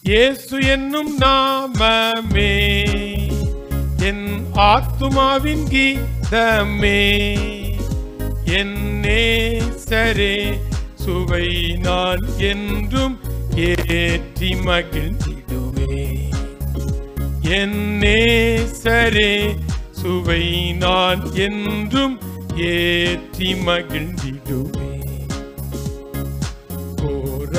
இயேசு என்னும் நாமமே என் ஆத்துமாவின் கீதமே என் நேசரே சுவை நான் என்றும் ஏற்றி மகிழ்ந்திடுவே என் நேசரே சுவை நான் என்றும் ஏற்றி மகிழ்ந்திடுவே கோர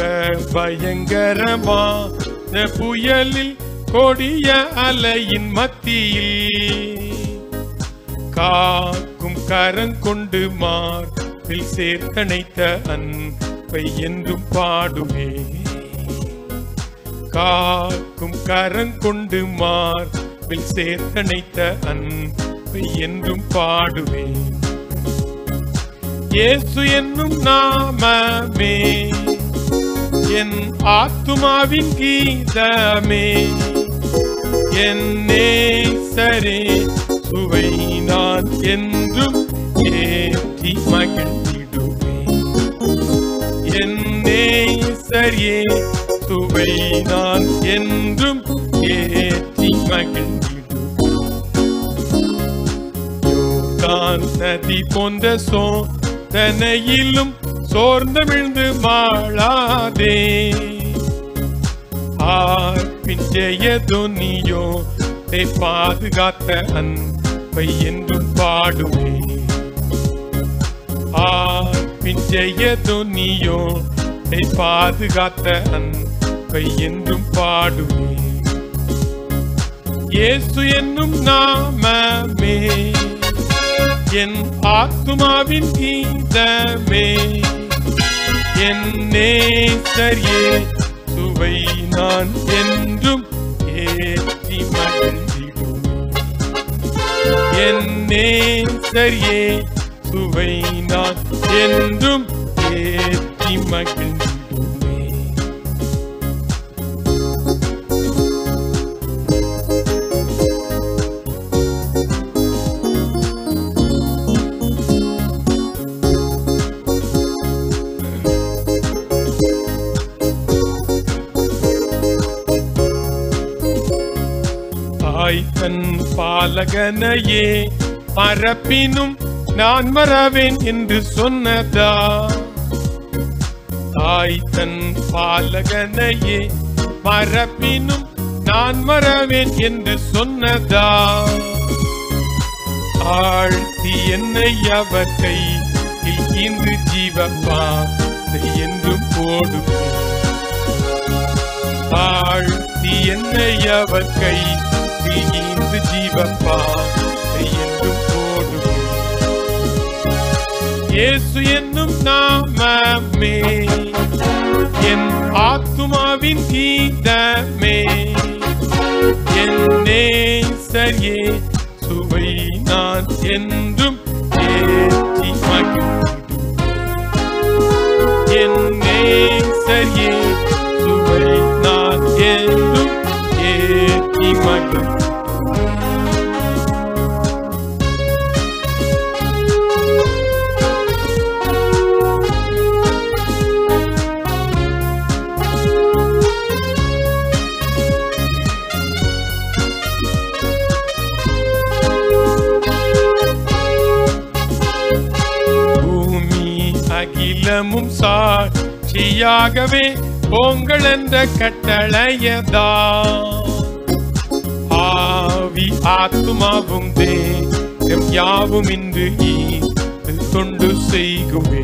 பயங்கரமான புயலில் கொடிய அலையின் மத்தியில் காக்கும் கரங்கொண்டு மார்பில் சேர்த்தணைத்த அன்பை என்றும் பாடுவே காக்கும் கரங்கொண்டு மார்பில் சேர்த்தணைத்த அன்பை என்றும் பாடுவே இயேசு என்னும் நாமமே என் ஆத்துமாவின் கீதமே என் நேசரே சுவை நான் என்றும் ஏற்றி மகிழ்ந்திடுவேன் என் நேசரே சுவை நான் என்றும் ஏற்றி மகிழ்ந்திடுவேன் யோர்தான் நதி போன்ற சோதனையிலும் சோர்ந்தமிழ்ந்து மாளாதே ஆர்பின் ஜெயதுனியோ தே பாதுகாத்த அன்பை என்றும் பாடுவே ஆர்பின் ஜெயதுனியோ தே பாதுகாத்த அன்பை என்றும் பாடுவே இயேசு என்னும் நாமமே என் ஆத்துமாவின் கீதமே என் நேசரியே சுவை நான் என்றும் ஏற்றி மகிழ்ந்திடுவேன் என் நேசரியே சுவை நான் என்றும் ஏற்றி மகிழ்ந்திடுவேன் தாய் தன் பாலகனையே மறப்பினும் நான் மறவேன் என்று சொன்னதா தாய் தன் பாலகனையே மறப்பினும் நான் மறவேன் என்று சொன்னதா ஆழ்த்தி என்னை அவர் கையில் இன்று ஜீவப்பா என்றும் போடுவேன் தாழ்த்தி என்னை அவர் கை இன்று ஜீவப்பா என்றும் போடுவேன் இயேசு என்னும் நாமமே என் ஆத்துமாவின் கீதமே என் நேசரியே சுவை நான் என்றும் ஏற்றி மகிழ்ந்திடுவேன் என் நேசரியே சுவை நான் என்றும் ஏற்றி மகிழ்ந்திடுவேன் பூமி அகிலமும் சாட்சியாகவே பொங்கல் என்ற கட்டளையதா ஆவி ஆத்துமாவும் தேகம் யாவும் இன்று ஈந்து தொண்டு செய்குவே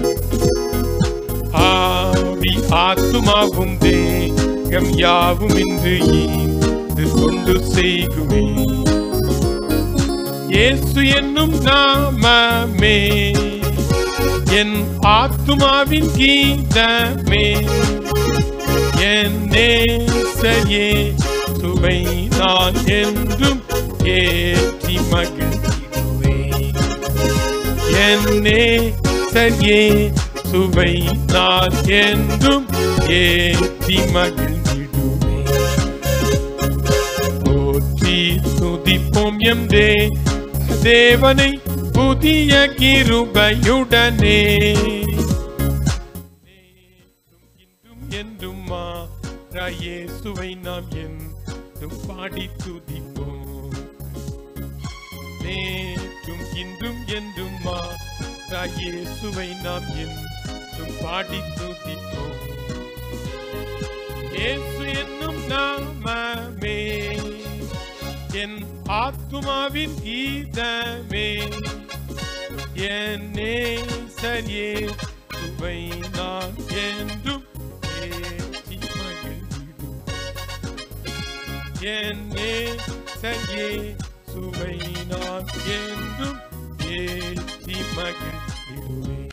ஆவி ஆத்துமாவும் தேகம் யாவும் இன்று ஈந்து தொண்டு செய்குவே இயேசு என்னும் நாமமே என் ஆத்துமாவின் கீதமே என் நேசரியே சுவை நான் என்றும் ஏற்றி மகிழ்ந்திடுவேன் என் நேசரியே சுவை நான் என்றும் ஏற்றி மகிழ்ந்திடுவேன் போற்றி துதிப்போம் எம் தே தேவனை புதிய கிருபையுடனே இன்றும் என்றும் மாற இயேசுவை நாம் என்றும் பாடி துதிப்போம் நேற்றும் இன்றும் என்றும் இயேசுவை நாம் என்றும் பாடி துதிப்போம் இயேசு என்னும் நாமமே என் ஆத்துமாவின் கீதமே என் நேசர் இயேசுவை நான் என்றும் ஏற்றி மகிழ்ந்திடும் என் நேசர் இயேசுவை நான் என்றும் ஏற்றி மகிழ்ந்திடுவேன்